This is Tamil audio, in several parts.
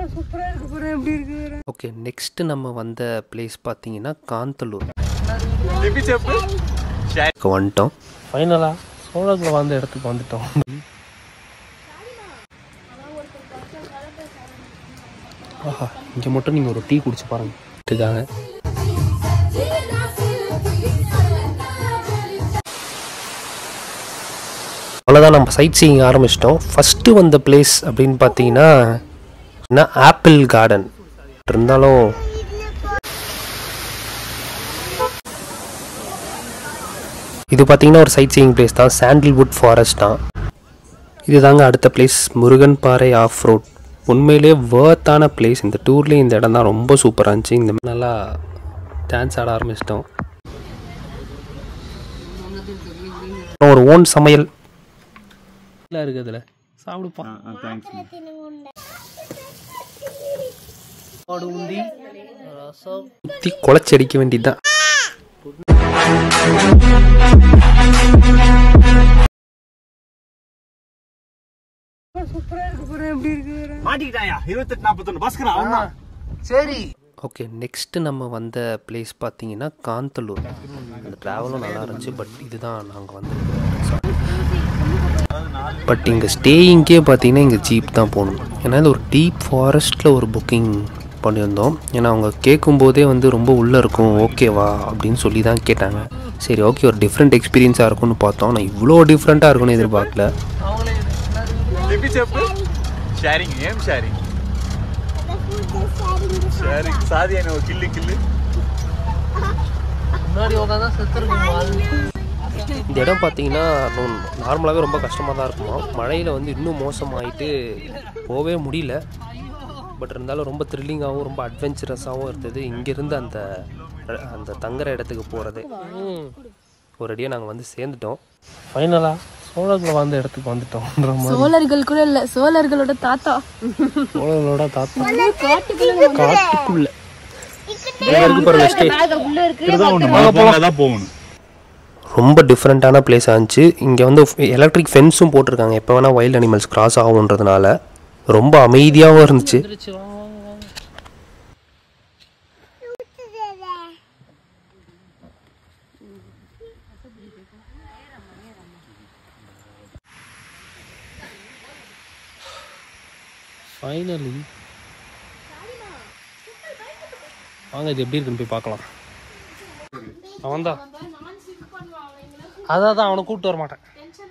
ஓகே நெக்ஸ்ட் நம்ம வந்த பிளேஸ் பார்த்தீங்கன்னா காந்தலூர் இங்க வந்துட்டோம் ஃபைனலாக சோழத்தில் வந்த இடத்துக்கு வந்துட்டோம் ஆஹா இங்கே மட்டும் நீங்கள் ஒரு டீ குடிச்சு பாருங்க இருக்காங்க அவ்வளோதான் நம்ம சைட் சீயிங் ஆரம்பிச்சிட்டோம் ஃபஸ்ட்டு வந்த பிளேஸ் அப்படின்னு பார்த்தீங்கன்னா என்ன ஆப்பிள் கார்டன் இருந்தாலும் இது பார்த்தீங்கன்னா ஒரு சைட் சீயிங் பிளேஸ் தான் சாண்டில்வுட் ஃபாரஸ்ட் தான் இது தாங்க அடுத்த பிளேஸ் முருகன் பாறை ஆஃப் ரோட் உண்மையிலே வேர்த்தான பிளேஸ் இந்த டூர்லேயும் இந்த இடம் தான் ரொம்ப சூப்பராக இருந்துச்சு இந்த மாதிரி நல்லா டான்ஸ் ஆட ஆரம்பிச்சிட்டோம் ஒரு ஓன் சமையல் இருக்குது அதில் சாப்பிடுப்பா ஆடு உந்தி ரசம் ஊற்றி குழச்சி அடிக்க வேண்டியதுதான் மாட்டிக்கிட்டாயா இருபத்தெட்டு நாற்பத்தொன்னு பஸ்கரா சரி ஓகே நெக்ஸ்ட் நம்ம வந்த பிளேஸ் பார்த்தீங்கன்னா காந்தலூர் அந்த ட்ராவலும் நல்லா இருந்துச்சு பட் இதுதான் நாங்கள் வந்து பட் இங்கே ஸ்டேயிங்க்கே பார்த்தீங்கன்னா இங்கே ஜீப் தான் போகணும் ஏன்னா இது ஒரு டீப் ஃபாரஸ்ட்டில் ஒரு புக்கிங் பண்ணியிருந்தோம் ஏன்னா அவங்க கேட்கும்போதே வந்து ரொம்ப உள்ளே இருக்கும் ஓகேவா அப்படின்னு சொல்லி தான் கேட்டாங்க சரி ஓகே ஒரு டிஃப்ரெண்ட் எக்ஸ்பீரியன்ஸாக இருக்கும்னு பார்த்தோம் ஆனால் ఇవ్వలో డిఫరెంట్గా இருக்கும்னு ఎదురుబాట్ల చెప్పి చెప్పు షేరింగ్ ఏం షేరింగ్ షేరింగ్ సాది అని కిల్లి కిల్లి இந்த இடம் பார்த்தீங்கன்னா நார்மலாகவே ரொம்ப கஷ்டமாக தான் இருக்குமா மழையில் வந்து இன்னும் மோசமாயிட்டு போகவே முடியல பட் இருந்தாலும் ரொம்ப த்ரில்லிங்காகவும் ரொம்ப அட்வென்ச்சரஸாகவும் இருந்தது இங்கேருந்து அந்த அந்த தங்குற இடத்துக்கு போகிறது ஒரு அடியாக நாங்கள் வந்து சேர்ந்துட்டோம் ஃபைனலாக சோழர்கள் வந்த இடத்துக்கு வந்துட்டோம்ன்ற மாதிரி சோழர்கள் கூட இல்ல சோழர்களோட தாத்தா சோழர்களோட தாத்தா காட்டுக்குள்ள இருக்கு பாருங்க ஸ்டே தான் போகணும் ரொம்ப டிஃப்ரெண்ட்டான பிளேஸ் இருந்துச்சு இங்கே வந்து எலக்ட்ரிக் ஃபென்ஸும் போட்டிருக்காங்க எப்போ வேணால் வைல்ட் அனிமல்ஸ் கிராஸ் ஆகுன்றதுனால ரொம்ப அமைதியாகவும் இருந்துச்சு ஃபைனலி வாங்க இது எப்படி இருக்குன்னு போய் பார்க்கலாம் அவன் தான் அதான் தான் அவனை கூப்பிட்டு வர மாட்டேன்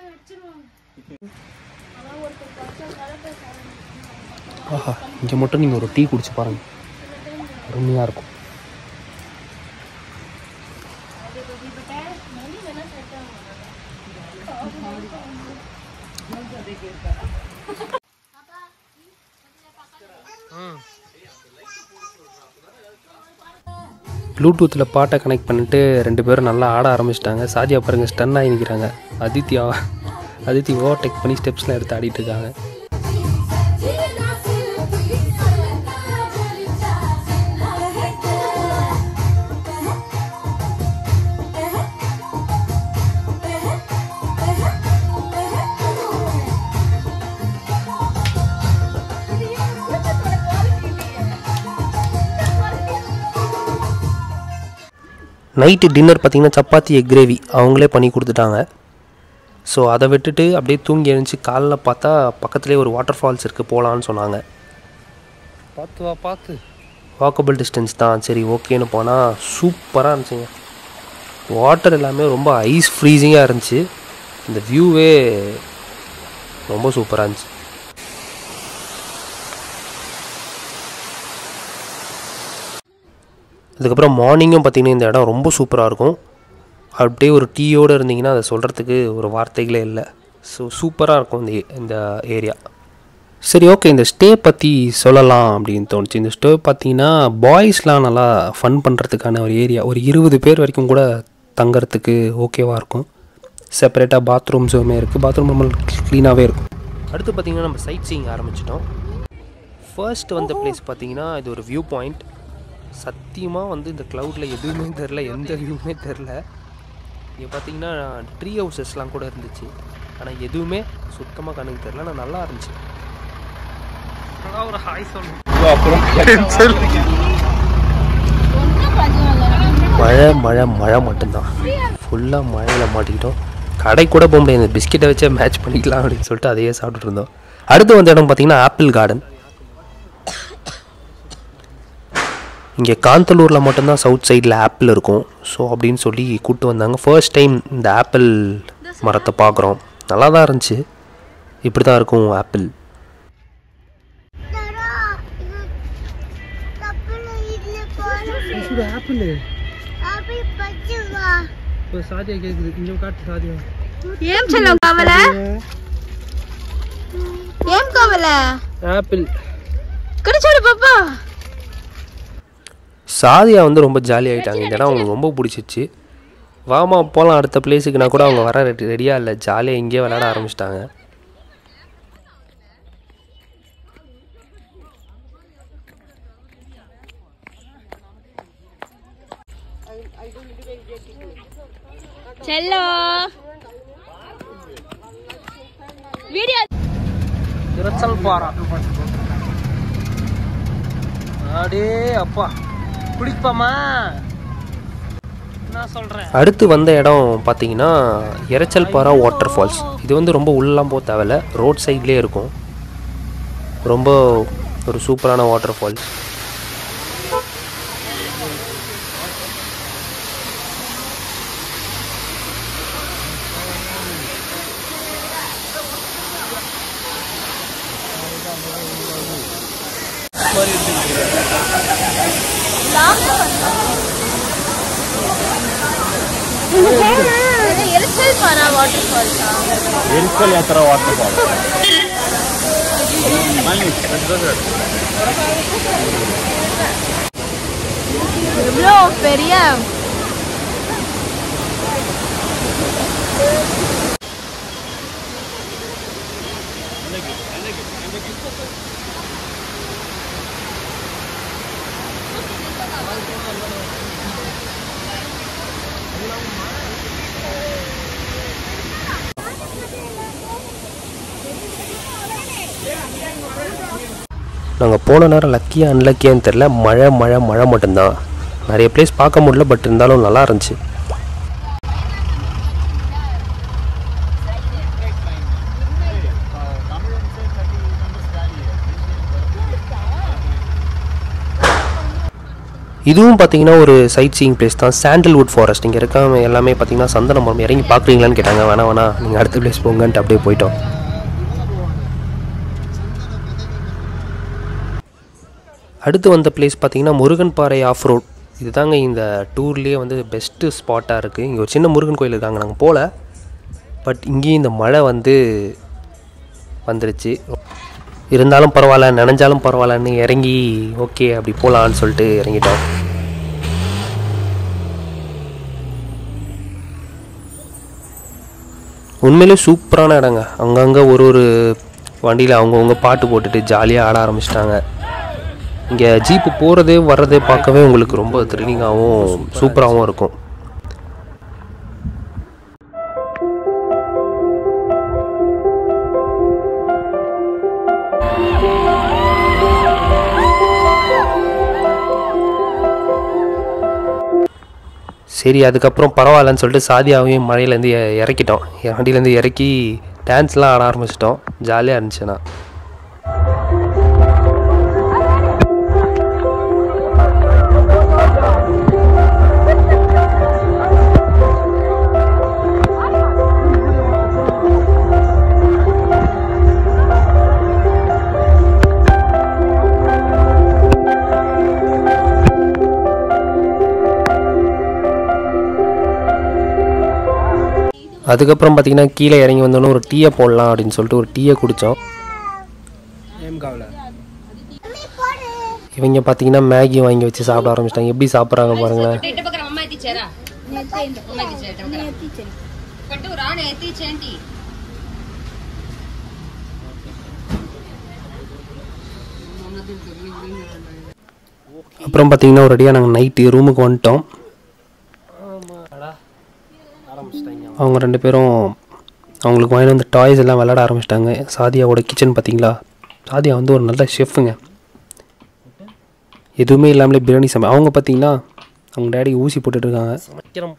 ஆஹா இங்கே மட்டும் நீங்கள் ஒரு டீ குடிச்சு பாருங்க அருமையாக இருக்கும் ப்ளூடூத்தில் பாட்டை கனெக்ட் பண்ணிட்டு ரெண்டு பேரும் நல்லா ஆட ஆரம்பிச்சிட்டாங்க சாதியா பாருங்க ஸ்டன் ஆகி நிற்கிறாங்க அதித்யா அதித்தி ஓவர்டேக் பண்ணி ஸ்டெப்ஸ்லாம் எடுத்து ஆடிட்டு இருக்காங்க நைட்டு டின்னர் பார்த்தீங்கன்னா சப்பாத்தி எக் கிரேவி அவங்களே பண்ணி கொடுத்துட்டாங்க ஸோ அதை விட்டுட்டு அப்படியே தூங்கி எழுந்துச்சு காலைல பார்த்தா பக்கத்துலேயே ஒரு வாட்டர் ஃபால்ஸ் இருக்குது போகலான்னு சொன்னாங்க பார்த்து வா பார்த்து வாக்கபிள் டிஸ்டன்ஸ் தான் சரி ஓகேன்னு போனால் சூப்பராக இருந்துச்சுங்க வாட்டர் எல்லாமே ரொம்ப ஐஸ் ஃப்ரீசிங்காக இருந்துச்சு இந்த வியூவே ரொம்ப சூப்பராக இருந்துச்சு அதுக்கப்புறம் மார்னிங்கும் பார்த்தீங்கன்னா இந்த இடம் ரொம்ப சூப்பராக இருக்கும் அப்படியே ஒரு டீயோடு இருந்தீங்கன்னா அதை சொல்கிறதுக்கு ஒரு வார்த்தைகளே இல்லை ஸோ சூப்பராக இருக்கும் இந்த இந்த ஏரியா சரி ஓகே இந்த ஸ்டே பற்றி சொல்லலாம் அப்படின்னு தோணுச்சு இந்த ஸ்டே பார்த்தீங்கன்னா பாய்ஸ்லாம் நல்லா ஃபன் பண்ணுறதுக்கான ஒரு ஏரியா ஒரு இருபது பேர் வரைக்கும் கூட தங்கறதுக்கு ஓகேவாக இருக்கும் செப்பரேட்டாக பாத்ரூம்ஸுமே இருக்குது பாத்ரூம் நம்ம க்ளீனாகவே இருக்கும் அடுத்து பார்த்தீங்கன்னா நம்ம சைட் சீயிங் ஆரம்பிச்சிட்டோம் ஃபர்ஸ்ட் வந்த பிளேஸ் பார்த்தீங்கன்னா இது ஒரு வியூ பாயிண்ட் சத்தியமாக வந்து இந்த க்ளவுடில் எதுவுமே தெரில எந்த வியூவுமே தெரில இங்கே பார்த்தீங்கன்னா ட்ரீ ஹவுசஸ்லாம் கூட இருந்துச்சு ஆனால் எதுவுமே சுத்தமாக கண்ணுக்கு தெரில ஆனால் நல்லா இருந்துச்சு ஒரு ஹாய் சொல்லு அப்புறம் மழை மழை மழை மட்டும்தான் ஃபுல்லாக மழையில் மாட்டிக்கிட்டோம் கடை கூட போக முடியாது இந்த பிஸ்கெட்டை வச்சே மேட்ச் பண்ணிக்கலாம் அப்படின்னு சொல்லிட்டு அதையே சாப்பிட்டுட்டு இருந்தோம் அடுத்து வந்த இடம் பார்த்தீங்கன்னா ஆப்பிள் கார்டன் இங்கே காந்தலூரில் மட்டும்தான் சவுத் சைடில் ஆப்பிள் இருக்கும் ஸோ அப்படின்னு சொல்லி கூப்பிட்டு வந்தாங்க ஃபர்ஸ்ட் டைம் இந்த ஆப்பிள் மரத்தை பார்க்குறோம் நல்லா தான் இருந்துச்சு இப்படி தான் இருக்கும் ஆப்பிள் ஆப்பிள் இப்போ சாதியா கேட்குது இங்கே காட்டு சாதியா ఏం చెల్లవు కావాలా ఏం కావాలా ஆப்பிள் ఇక్కడ చూడు పాపా சாதியா வந்து ரொம்ப ஜாலி ஆகிட்டாங்க இந்த இடம் அவங்களுக்கு ரொம்ப பிடிச்சிச்சு வாமா போகலாம் அடுத்த பிளேஸுக்குனா கூட அவங்க வர ரெடி ரெடியாக இல்லை ஜாலியாக இங்கேயே விளையாட ஆரம்பிச்சிட்டாங்க చెల్లో వీడియో இறச்சல் பாரா அடே அப்பா பிடிப்பாமா நான் சொல்கிறேன் அடுத்து வந்த இடம் பார்த்தீங்கன்னா இரைச்சல் பாரா வாட்டர் ஃபால்ஸ் இது வந்து ரொம்ப உள்ளலாம் போக தேவையில்ல ரோட் சைட்லேயே இருக்கும் ரொம்ப ஒரு சூப்பரான வாட்டர் ஃபால்ஸ் ఎరిచల్ పారా వాటర్ ఫాల్స్ எரிக்கல் யாத்திரா வாட்டர் ஃபால் எவ்வளோ பெரிய நாங்கள் போன நேரம் லக்கியாக அன்லக்கியான்னு தெரில மழை மழை மழை மட்டும்தான் நிறைய பிளேஸ் பார்க்க முடியல பட் இருந்தாலும் நல்லா இருந்துச்சு இதுவும் பார்த்தீங்கன்னா ஒரு சைட் சீயிங் பிளேஸ் தான் சாண்டல்வுட் ஃபாரஸ்ட் இங்கே இருக்க எல்லாமே பார்த்தீங்கன்னா சந்தன மரம் இறங்கி பார்க்குறீங்களான்னு கேட்டாங்க வேணா வேணா நீங்கள் அடுத்த பிளேஸ் போங்கன்ட்டு அப்படியே போயிட்டோம் அடுத்து வந்த பிளேஸ் பார்த்தீங்கன்னா முருகன் பாறை ஆஃப் ரோட் இதுதாங்க இந்த டூர்லேயே வந்து பெஸ்ட்டு ஸ்பாட்டாக இருக்குது இங்கே ஒரு சின்ன முருகன் கோயில் இருக்காங்க நாங்கள் போகல பட் இங்கேயும் இந்த மழை வந்து வந்துருச்சு இருந்தாலும் பரவாயில்ல நனைஞ்சாலும் பரவாயில்லன்னு இறங்கி ஓகே அப்படி போகலான்னு சொல்லிட்டு இறங்கிட்டோம் உண்மையிலே சூப்பரான இடங்க அங்கங்கே ஒரு ஒரு வண்டியில் அவங்கவுங்க பாட்டு போட்டுட்டு ஜாலியாக ஆட ஆரம்பிச்சிட்டாங்க இங்கே ஜீப்பு போகிறதே வர்றதே பார்க்கவே உங்களுக்கு ரொம்ப த்ரில்லிங்காகவும் சூப்பராகவும் இருக்கும் சரி அதுக்கப்புறம் பரவாயில்லன்னு சொல்லிட்டு சாதியாவையும் மழையிலேருந்து இறக்கிட்டோம் வண்டியிலேருந்து இறக்கி டான்ஸ்லாம் ஆட ஆரம்பிச்சிட்டோம் ஜாலியாக இருந்துச்சுண்ணா அதுக்கப்புறம் பார்த்தீங்கன்னா கீழே இறங்கி வந்தோன்னே ஒரு டீயை போடலாம் அப்படின்னு சொல்லிட்டு ஒரு டீயை குடித்தோம் இவங்க பார்த்தீங்கன்னா மேகி வாங்கி வச்சு சாப்பிட ஆரம்பிச்சிட்டாங்க எப்படி சாப்பிட்றாங்க பாருங்களேன் ఇటు పక్కన అమ్మ ఎత్తిచ్చారా అమ్మ ఎత్తిచ్చారు పట్టు రాని ఎత్తిచ్చేంటి அப்புறம் பார்த்தீங்கன்னா ஒரு அடியாக நாங்கள் நைட்டு ரூமுக்கு வந்துட்டோம் அவங்க ரெண்டு பேரும் அவங்களுக்கு வாங்கி வந்த டாய்ஸ் எல்லாம் விளையாட ஆரம்பிச்சிட்டாங்க சாதியாவோட கிச்சன் பார்த்தீங்களா சாதியா வந்து ஒரு நல்ல ஷெஃப்புங்க எதுவுமே இல்லாமலே பிரியாணி சமை அவங்க பார்த்தீங்கன்னா அவங்க டேடி ஊசி போட்டுட்டு இருக்காங்க சமைக்கிறோம்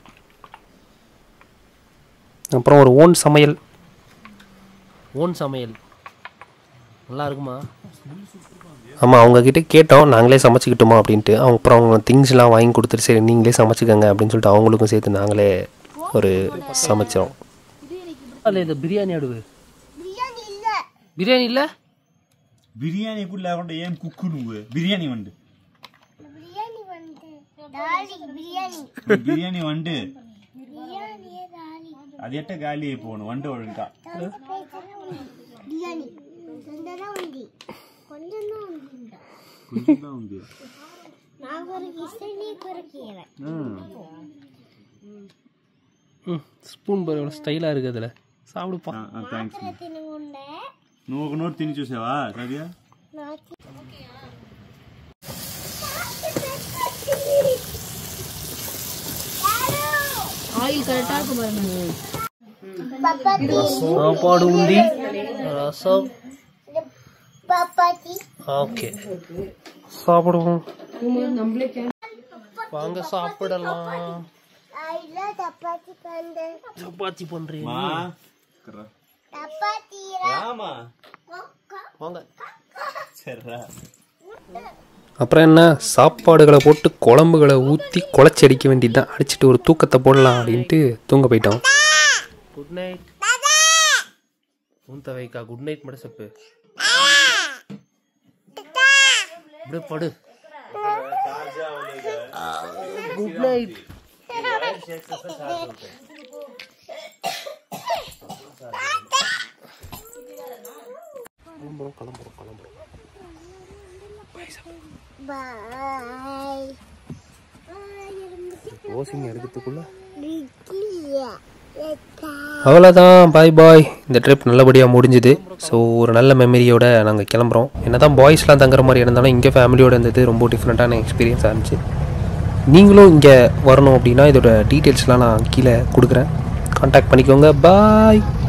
அப்புறம் ஒரு ஓன் சமையல் ஓன் சமையல் நல்லா இருக்குமா ஆமாம் அவங்கக்கிட்ட கேட்டோம் நாங்களே சமைச்சிக்கிட்டோமா அப்படின்ட்டு அவங்க அப்புறம் அவங்க திங்ஸ்லாம் வாங்கி கொடுத்துட்டு சரி நீங்களே சமைச்சிக்கங்க அப்படின்னு சொல்லிட்டு அவங்களுக்கும் சேர்த்து நாங்களே ஒரு சமைச்சோம் அல்ல இது பிரியாணி அடுவு பிரியாணி இல்லை బిర్యానీ ఇప్పుడు లేకుండా ఏం కుక్కు నువ్వు బిర్యానీ వండు బిర్యానీ వండు దాలి బిర్యానీ బిర్యానీ వండు బిర్యానీ దాలి అది ఎట్ట గాలి అయిపోను వండు ఇంకా బిర్యానీ తొందర ఉంది కొంచెం ఉంది కొంచెంగా ఉంది నా కొరకు ఇస్తే నీ కొరకు ఇవ్వాలి ம் ஸ்பூன் பாரு எவ்வளோ ஸ்டைலாக இருக்குது அதில் சாப்பிடுப்பா థ్యాంక్స్ తినకుండా నువ్వు ఒక నోట్ తిని చూసావా సరిగా నాకు ஆயில் கரெக்டா இருக்கு பாருங்க சாப்பாடு உந்தி ரசம் பப்பாத்தி ஓகே சாப்பிடுவோம் வாங்க சாப்பிடலாம் இல்ல சப்பாத்தி கண்டு சப்பாத்தி பண்ணுறீங்க మా சப்பாத்தி రామా வாங்க సరేరా அப்புறம் என்ன சாப்பாடுகளை போட்டு குழம்புகளை ஊற்றி குழச்சி அடிக்க வேண்டியது தான் அடிச்சுட்டு ஒரு தூக்கத்தை போடலாம் அப்படின்ட்டு தூங்க போயிட்டோம் குட் நைட் ஊந்த வைக்கா குட் நைட் மட்டும் செப்பு இப்படி படு குட் நைட் கிளம்புறோம் கிளம்புறோம் கிளம்புறோம் பாய் ஓசிங் எடுக்கிறதுக்குள்ள பிரியா அவ்வளோதான் பாய் பாய் இந்த ட்ரிப் நல்லபடியாக முடிஞ்சுது ஸோ ஒரு நல்ல மெமரியோட நாங்கள் கிளம்புறோம் என்ன தான் பாய்ஸ்லாம் தங்குற மாதிரி இருந்தாலும் இங்கே ஃபேமிலியோட இருந்தது ரொம்ப டிஃப்ரெண்ட்டான எக்ஸ்பீரியன்ஸாக இருந்துச்சு நீங்களும் இங்கே வரணும் அப்படின்னா இதோட டீட்டெயில்ஸ்லாம் நான் கீழே கொடுக்குறேன் காண்டாக்ட் பண்ணிக்கோங்க பாய்